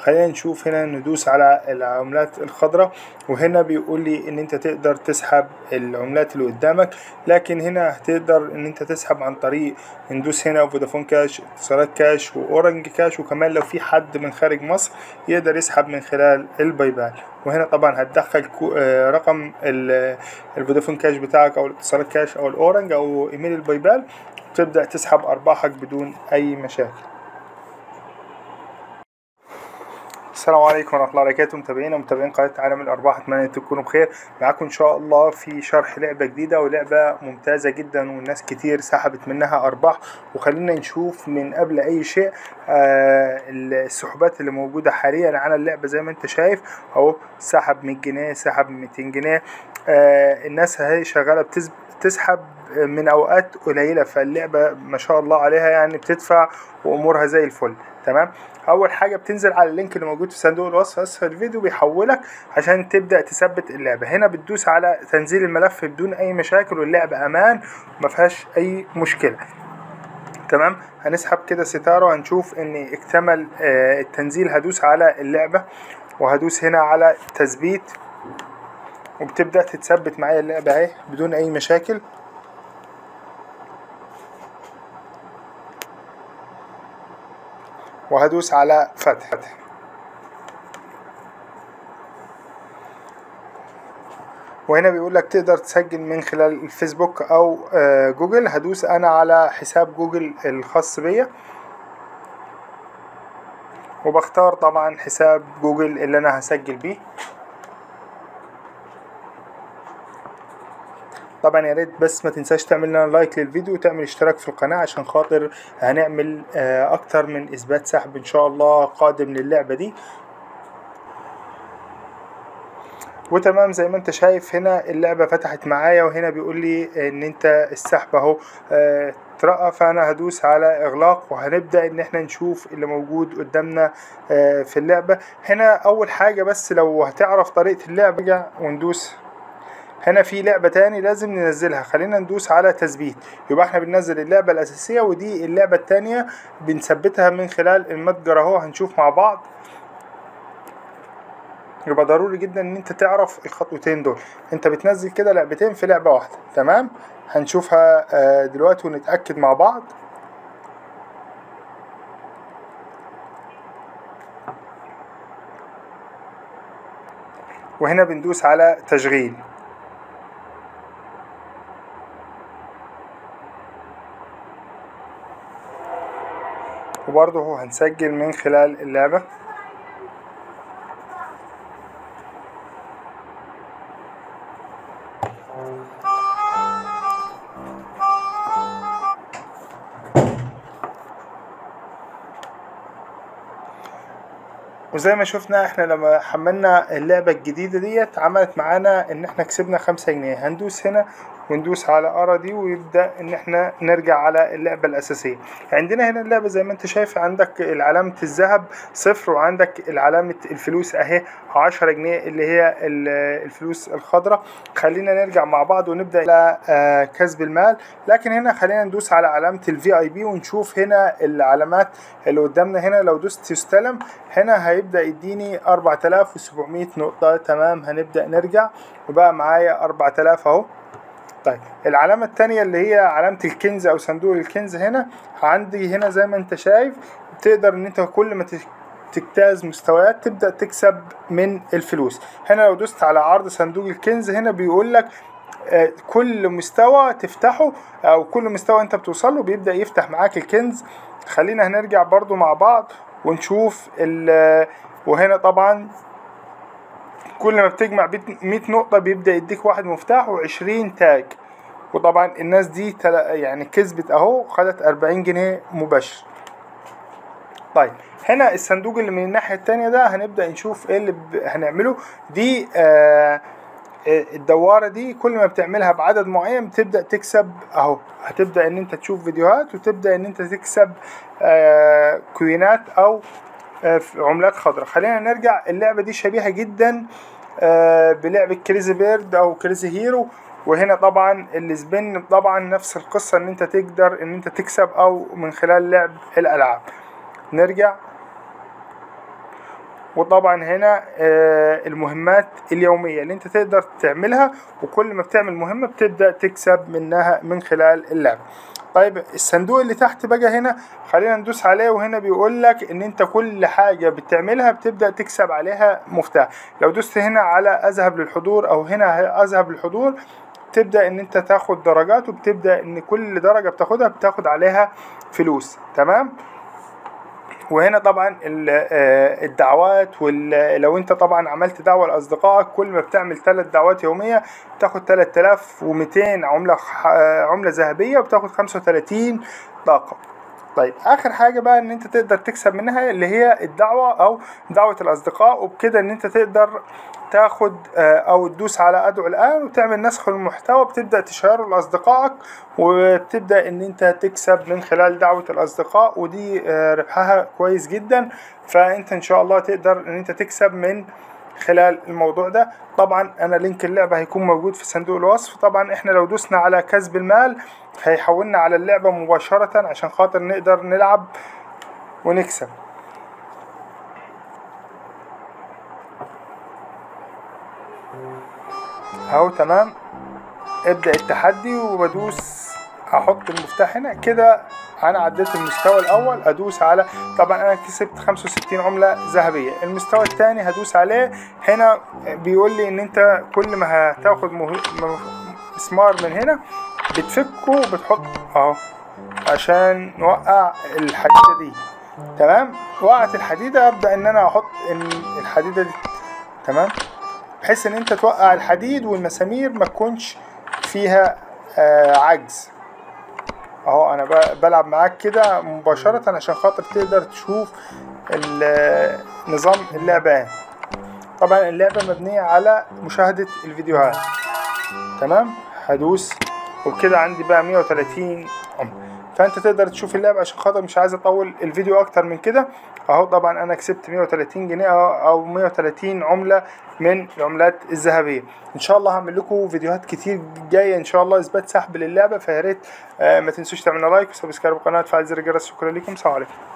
خلينا نشوف هنا ندوس على العملات الخضراء وهنا بيقول لي ان انت تقدر تسحب العملات اللي قدامك لكن هنا هتقدر ان انت تسحب عن طريق ندوس هنا فودافون كاش اتصالات كاش واورنج كاش وكمان لو في حد من خارج مصر يقدر يسحب من خلال الباي بال وهنا طبعا هتدخل آه، رقم الفودافون كاش بتاعك او الاتصالات كاش او الاورنج او ايميل الباي بال تبدأ تسحب أرباحك بدون أي مشاكل السلام عليكم ورحمة الله وبركاته متابعينا ومتابعين قناة عالم الأرباح أتمنى أن تكونوا بخير معاكم إن شاء الله في شرح لعبة جديدة ولعبة ممتازة جدا والناس كتير سحبت منها أرباح وخلينا نشوف من قبل أي شيء آه السحوبات اللي موجودة حاليا على اللعبة زي ما أنت شايف أهو سحب 100 جنيه سحب 200 جنيه آه الناس هي شغالة بتسحب من اوقات قليله فاللعبه ما شاء الله عليها يعني بتدفع وامورها زي الفل تمام اول حاجه بتنزل على اللينك اللي موجود في صندوق الوصف اسفل الفيديو بيحولك عشان تبدا تثبت اللعبه هنا بتدوس على تنزيل الملف بدون اي مشاكل واللعبه امان وما فيهاش اي مشكله تمام هنسحب كده ستاره وهنشوف ان اكتمل آه التنزيل هدوس على اللعبه وهدوس هنا على تثبيت وبتبدا تتثبت معايا اللعبه اهي بدون اي مشاكل وهدوس على فتح وهنا بيقول لك تقدر تسجل من خلال الفيسبوك او جوجل هدوس انا على حساب جوجل الخاص بيا وبختار طبعا حساب جوجل اللي انا هسجل بيه طبعا يا ريت بس ما تنساش تعمل لنا لايك للفيديو وتعمل اشتراك في القناة عشان خاطر هنعمل اكتر من اثبات سحب ان شاء الله قادم للعبة دي وتمام زي ما انت شايف هنا اللعبة فتحت معايا وهنا بيقول لي ان انت السحب اهو اترقى فانا هدوس على اغلاق وهنبدأ ان احنا نشوف اللي موجود قدامنا في اللعبة هنا اول حاجة بس لو هتعرف طريقة اللعبة وندوس هنا في لعبة تاني لازم ننزلها خلينا ندوس على تثبيت يبقى احنا بننزل اللعبة الأساسية ودي اللعبة التانية بنثبتها من خلال المتجر اهو هنشوف مع بعض يبقى ضروري جدا ان انت تعرف الخطوتين دول انت بتنزل كده لعبتين في لعبة واحدة تمام هنشوفها دلوقتي ونتأكد مع بعض وهنا بندوس على تشغيل وبرضه هو هنسجل من خلال اللعبة وزي ما شفنا احنا لما حملنا اللعبة الجديدة ديت عملت معانا ان احنا كسبنا خمسة جنيه هندوس هنا وندوس على ارا دي ويبدا ان احنا نرجع على اللعبه الاساسيه عندنا هنا اللعبه زي ما انت شايف عندك علامه الذهب صفر وعندك علامه الفلوس اهي 10 جنيه اللي هي الفلوس الخضراء خلينا نرجع مع بعض ونبدا الى كسب المال لكن هنا خلينا ندوس على علامه الفي اي بي ونشوف هنا العلامات اللي قدامنا هنا لو دوست يستلم هنا هيبدا يديني 4700 نقطه تمام هنبدا نرجع وبقى معايا 4000 اهو طيب العلامة التانية اللي هي علامة الكنز أو صندوق الكنز هنا عندي هنا زي ما أنت شايف تقدر إن أنت كل ما تجتاز مستويات تبدأ تكسب من الفلوس هنا لو دوست على عرض صندوق الكنز هنا بيقول لك كل مستوى تفتحه أو كل مستوى أنت بتوصله بيبدأ يفتح معاك الكنز خلينا هنرجع برضو مع بعض ونشوف وهنا طبعا كل ما بتجمع 100 نقطة بيبدأ يديك واحد مفتاح وعشرين تاج وطبعا الناس دي يعني كسبت اهو خدت 40 جنيه مباشر طيب هنا الصندوق اللي من الناحية التانية ده هنبدأ نشوف ايه اللي هنعمله دي آه الدوارة دي كل ما بتعملها بعدد معين بتبدأ تكسب اهو هتبدأ ان انت تشوف فيديوهات وتبدأ ان انت تكسب آه كوينات او عملات خضراء خلينا نرجع اللعبة دي شبيهة جدا بلعبة كريزي بيرد او كريزي هيرو وهنا طبعا السبين طبعا نفس القصة ان انت تقدر ان انت تكسب او من خلال لعب الالعاب نرجع وطبعا هنا آه، المهمات اليومية اللي انت تقدر تعملها وكل ما بتعمل مهمة بتبدأ تكسب منها من خلال اللعبة طيب الصندوق اللي تحت بقى هنا خلينا ندوس عليه وهنا بيقول لك ان انت كل حاجة بتعملها بتبدأ تكسب عليها مفتاح لو دوست هنا على اذهب للحضور او هنا اذهب للحضور تبدأ ان انت تاخد درجات وبتبدأ ان كل درجة بتاخدها بتاخد عليها فلوس تمام وهنا طبعا ال- آه، الدعوات ولو انت طبعا عملت دعوة لاصدقائك كل ما بتعمل ثلاث دعوات يومية بتاخد 3200 عملة خ- آه، عملة ذهبية وبتاخد 35 طاقة طيب اخر حاجه بقى ان انت تقدر تكسب منها اللي هي الدعوه او دعوه الاصدقاء وبكده ان انت تقدر تاخد آه، او تدوس على ادعو الان وتعمل نسخ المحتوى بتبدا تشيره لاصدقائك وبتبدا ان انت تكسب من خلال دعوه الاصدقاء ودي آه، ربحها كويس جدا فانت ان شاء الله تقدر ان انت تكسب من خلال الموضوع ده طبعا انا لينك اللعبه هيكون موجود في صندوق الوصف طبعا احنا لو دوسنا على كسب المال هيحولنا على اللعبه مباشره عشان خاطر نقدر نلعب ونكسب اهو تمام ابدأ التحدي وبدوس هحط المفتاح هنا كده انا عديت المستوى الاول ادوس على طبعا انا كسبت 65 عملة ذهبية المستوى الثاني هدوس عليه هنا بيقول لي ان انت كل ما هتاخد مه... م- مسمار من هنا بتفكه وبتحط اهو عشان نوقع الحديدة دي تمام وقعت الحديدة ابدأ ان انا احط ال- الحديدة دي تمام بحيث ان انت توقع الحديد والمسامير ما تكونش فيها آه عجز اهو انا ب- بلعب معاك كده مباشرة عشان خاطر تقدر تشوف ال- نظام اللعبة طبعا اللعبة مبنية على مشاهدة الفيديوهات تمام هدوس وكده عندي بقى 130 عمر فانت تقدر تشوف اللعبة عشان خاطر مش عايز اطول الفيديو اكتر من كده اهو طبعا انا كسبت 130 جنيه أهو- او 130 عملة من العملات الذهبية ان شاء الله هعمل لكم فيديوهات كتير جاية ان شاء الله اثبات سحب للعبة فيا ريت آه، ما تنسوش تعملوا لايك وسبسكرايب القناة وتفعل زر الجرس شكرا لكم سلام عليكم